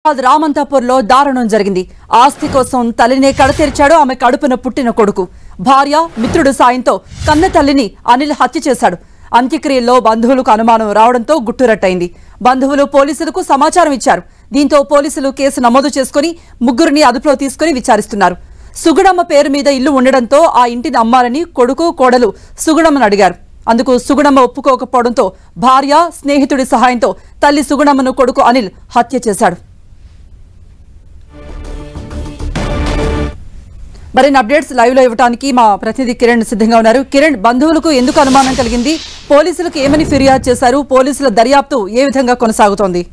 హైదరాబాద్ రామంతాపూర్లో దారుణం జరిగింది ఆస్తి కోసం తల్లినే కడతీర్చాడు ఆమె కడుపున పుట్టిన కొడుకు భార్య మిత్రుడు సాయంతో కన్న తల్లిని అనిల్ హత్య చేశాడు అంత్యక్రియల్లో బంధువులకు అనుమానం రావడంతో గుట్టురట్టయింది బంధువులు పోలీసులకు సమాచారం ఇచ్చారు దీంతో పోలీసులు కేసు నమోదు చేసుకుని ముగ్గురిని అదుపులో తీసుకుని విచారిస్తున్నారు సుగుణమ్మ పేరు మీద ఇల్లు ఉండడంతో ఆ ఇంటిని అమ్మాలని కొడుకు కోడలు సుగుణమ్మను అడిగారు అందుకు సుగుణమ్మ ఒప్పుకోకపోవడంతో భార్య స్నేహితుడి సహాయంతో తల్లి సుగుణమ్మను కొడుకు అనిల్ హత్య చేశాడు మరిన్ని అప్డేట్స్ లైవ్ లో ఇవ్వడానికి మా ప్రతినిధి కిరణ్ సిద్ధంగా ఉన్నారు కిరణ్ బంధువులకు ఎందుకు అనుమానం కలిగింది పోలీసులకు ఏమని ఫిర్యాదు చేశారు పోలీసుల దర్యాప్తు ఏ విధంగా కొనసాగుతోంది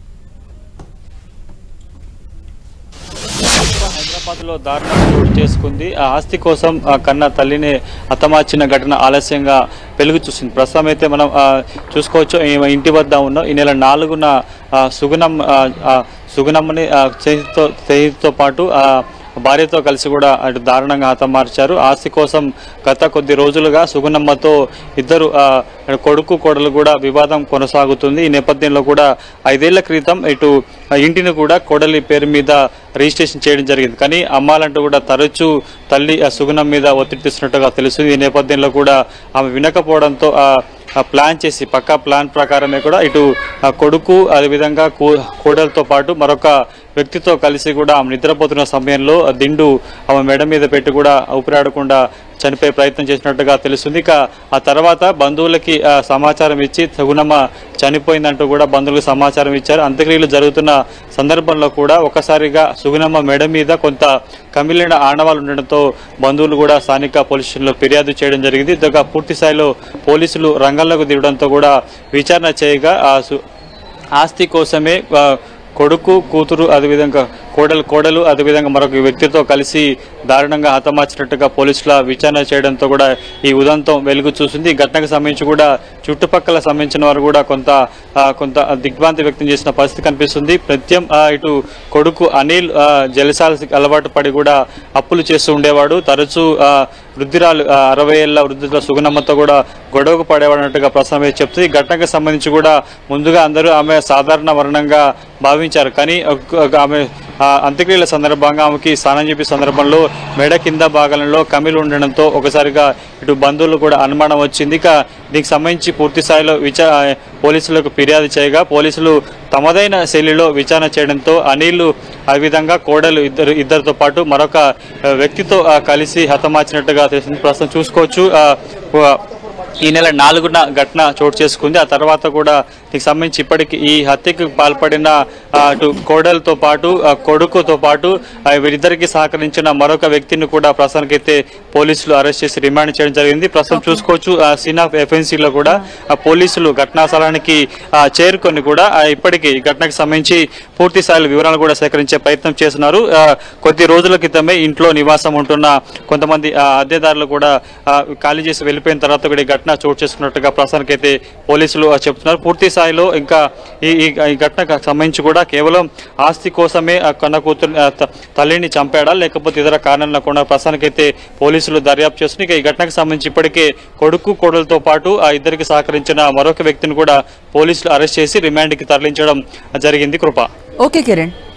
హైదరాబాద్ లో దారుణం చోటు చేసుకుంది ఆ ఆస్తి కోసం ఆ కన్న తల్లిని హతమార్చిన ఘటన ఆలస్యంగా వెలుగు చూసింది ప్రస్తుతం అయితే మనం ఆ, చూసుకోవచ్చు ఈమె ఇంటి వద్ద ఉన్న ఈ నెల నాలుగున ఆ, సుగుణం ఆ, ఆ, సుగుణమ్మని ఆ, స్నేహితుతో స్నేహితుతో పాటు ఆ, భార్యతో కలిసి కూడా అటు దారుణంగా హతమార్చారు ఆస్తి కోసం గత కొద్ది రోజులుగా సుగుణమ్మతో ఇద్దరు ఆ, కొడుకు కోడలు కూడా వివాదం కొనసాగుతుంది ఈ నేపథ్యంలో కూడా ఐదేళ్ల క్రితం ఇటు ఆ ఇంటిని కూడా కోడలి పేరు మీద రిజిస్ట్రేషన్ చేయడం జరిగింది కానీ అమ్మాలంటూ కూడా తరచూ తల్లి ఆ సుగుణం మీద ఒత్తిడి తెస్తున్నట్టుగా తెలుస్తుంది ఈ నేపథ్యంలో కూడా ఆమె వినకపోవడంతో ఆ ఆ ప్లాన్ చేసి పక్కా ప్లాన్ ప్రకారమే కూడా ఇటు ఆ కొడుకు అదేవిధంగా కో- కోడలతో పాటు మరొక వ్యక్తితో కలిసి కూడా ఆమె నిద్రపోతున్న సమయంలో ఆ దిండు ఆమె మెడ మీద పెట్టి కూడా ఊపిరాడకుండా చనిపోయే ప్రయత్నం చేసినట్టుగా తెలుస్తుంది ఇక ఆ తర్వాత బంధువులకి ఆ, సమాచారం ఇచ్చి సగుణమ్మ చనిపోయిందంటూ కూడా బంధువులకు సమాచారం ఇచ్చారు అంత్యక్రియలు జరుగుతున్న సందర్భంలో కూడా ఒకసారిగా సుగుణమ్మ మెడ మీద కొంత కమిలిన ఆనవాలు ఉండడంతో బంధువులు కూడా స్థానిక పోలీస్ స్టేషన్లో ఫిర్యాదు చేయడం జరిగింది ఇదిగా పూర్తి స్థాయిలో పోలీసులు రంగంలోకి దిగడంతో కూడా విచారణ చేయగా ఆ సు- ఆస్తి కోసమే ఆ, కొడుకు కూతురు అదేవిధంగా కోడలు కోడలు అదేవిధంగా మరొక వ్యక్తితో కలిసి దారుణంగా హతమార్చినట్టుగా పోలీసుల విచారణ చేయడంతో కూడా ఈ ఉదంతం వెలుగు చూసింది ఈ ఘటనకు సంబంధించి కూడా చుట్టుపక్కల సంబంధించిన వారు కూడా కొంత ఆ, కొంత దిగ్భ్రాంతి వ్యక్తం చేసిన పరిస్థితి కనిపిస్తుంది ప్రత్యం ఆ, ఇటు కొడుకు అనిల్ ఆ, జలసాలకి అలవాటు పడి కూడా అప్పులు చేస్తూ ఉండేవాడు తరచూ ఆ, వృద్ధిరాలు ఆ, అరవై ఏళ్ల వృద్ధుల సుగుణమ్మతో కూడా గొడవకు పడేవాడన్నట్టుగా ప్రసన్న చెప్తుంది ఈ ఘటనకు సంబంధించి కూడా ముందుగా అందరూ ఆమె సాధారణ వర్ణంగా భావించారు కానీ ఒక- ఒక ఆమె ఆ, అంత్యక్రియల సందర్భంగా ఆమెకి స్నానం చేపే సందర్భంలో మెడ కింద భాగాలలో కమిలు ఉండడంతో ఒకసారిగా ఇటు బంధువులు కూడా అనుమానం వచ్చింది ఇక దీనికి సంబంధించి పూర్తి స్థాయిలో విచా పోలీసులకు ఫిర్యాదు చేయగా పోలీసులు తమదైన శైలిలో విచారణ చేయడంతో అనిల్ ఆ విధంగా కోడలు ఇద్దరు ఇద్దరితో పాటు మరొక ఆ, వ్యక్తితో ఆ, కలిసి హతమార్చినట్టుగా తెలిసింది ప్రస్తుతం చూసుకోవచ్చు ఆ, ఆ, ఈ నెల నాలుగున ఘటన చోటు చేసుకుంది ఆ తర్వాత కూడా దీనికి సంబంధించి ఇప్పటికి ఈ హత్యకు పాల్పడిన ఆ, అటు కోడలతో పాటు ఆ, కొడుకుతో పాటు ఆ, వీరిద్దరికి సహకరించిన మరొక వ్యక్తిని కూడా ప్రస్తుతానికైతే పోలీసులు అరెస్ట్ చేసి రిమాండ్ చేయడం జరిగింది ప్రస్తుతం చూసుకోవచ్చు ఆ, సీన్ ఆఫ్ ఎఫెన్సీలో కూడా ఆ, పోలీసులు ఘటనా స్థలానికి ఆ, చేరుకొని కూడా ఆ, ఇప్పటికీ ఈ ఘటనకు సంబంధించి పూర్తి స్థాయిలో వివరాలు కూడా సేకరించే ప్రయత్నం చేస్తున్నారు ఆ, కొద్ది రోజుల క్రితమే ఇంట్లో నివాసం ఉంటున్న కొంతమంది ఆ, అద్దెదారులు కూడా ఆ, ఖాళీ చేసి వెళ్ళిపోయిన తర్వాత కూడా ఈ ఘటన చోటు చేసుకున్నట్టుగా ప్రస్తుతానికైతే పోలీసులు ఆ, చెప్తున్నారు పూర్తి స్థాయిలో ఇంకా ఈ ఈ- ఈ ఘటనకు సంబంధించి కూడా కేవలం ఆస్తి కోసమే ఆ కన్న కూతురు ఆ, త- తల్లిని చంపాడా లేకపోతే ఇతర కారణాల కూడా ప్రస్తుతానికైతే పోలీసులు దర్యాప్తు చేస్తున్నారు ఇక ఈ ఘటనకు సంబంధించి ఇప్పటికే కొడుకు కోడలతో పాటు ఆ ఇద్దరికి సహకరించిన మరొక వ్యక్తిని కూడా పోలీసులు అరెస్ట్ చేసి రిమాండ్కి తరలించడం జరిగింది కృప ఓకే కిరణ్